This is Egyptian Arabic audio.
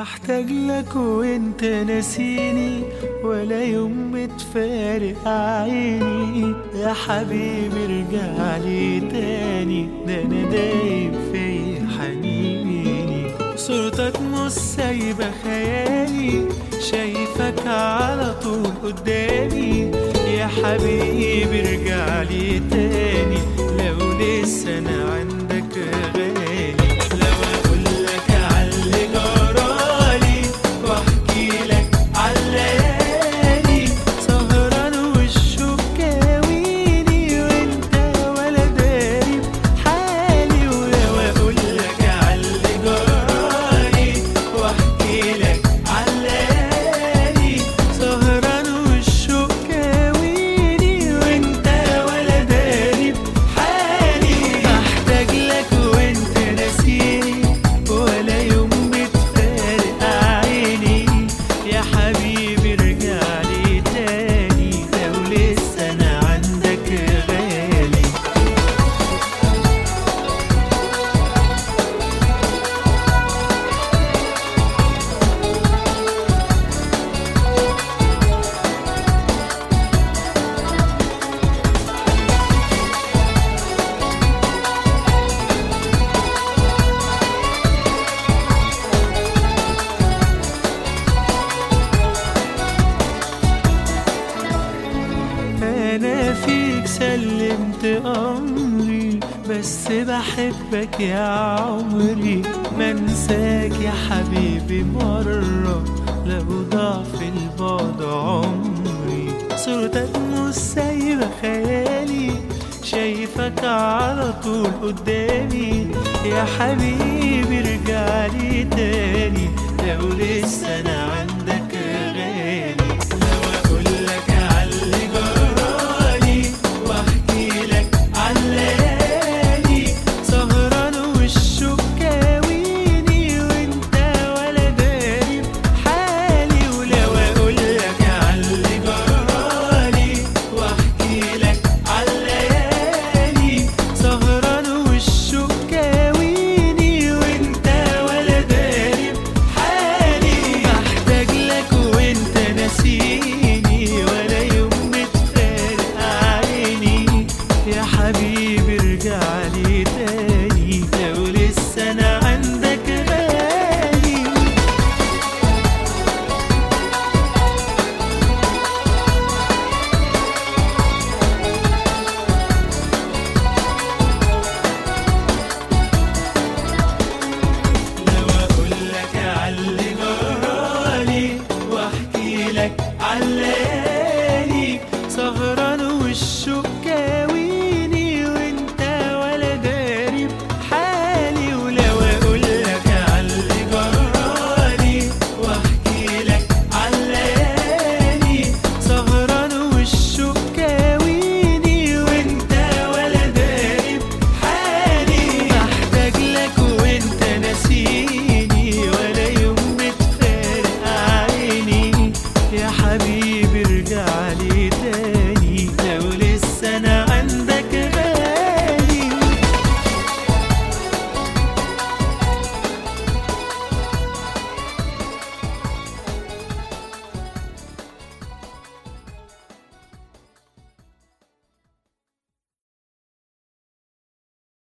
بحتاج لك وانت ناسيني ولا يوم بتفارق عيني يا حبيبي ارجع لي تاني ده انا دايب في حنيني صورتك مش سايبة خيالي شايفك على طول قدامي يا حبيبي ارجع لي تاني لو لسه انا عندك غالي لو اقول لك عاللي جرالي واحكي لك عالليالي سهران والشوق كاويني وانت ولا داري بحالي ولو اقول لك عاللي جرالي واحكي لك عالليالي سهران والشوق كاويني وانت ولا داري بحالي بحتاج لك وانت ناسيني ولا يوم بتفارق عيني يا حبيبي ارجع لي تاني لو لسه انا عندك غالي انا فيك سلمت امري بس بحبك يا عمري منساك يا حبيبي مرة لو ضعف البعد عمري صورتك مش سايبة خيالي شايفك على طول قدامي يا حبيبي ارجع لي تاني لو لسه انا عندك غالي لو اقول لك عاللي جرالي واحكي لك عالليالي سهران والشوق كاويني وانت ولا داري بحالي ولو اقول لك عاللي جرالي واحكي لك عالليالي سهران والشوق كاويني وانت ولا داري بحالي بحتاج لك وانت ناسيني ولا يوم بتفارق عيني يا حبيبي ارجع لي تاني لو لسه انا عندك غالي لو اقول لك عاللي جرالي واحكي لك عالليالي سهران والشوق كاويني وانت ولا داري بحالي ولو اقول لك عاللي جرالي واحكي لك عالليالي سهران والشوق كاويني وانت ولا داري بحالي بحتاج لك وانت ناسيني ولا يوم بتفارق عيني يا حبيبي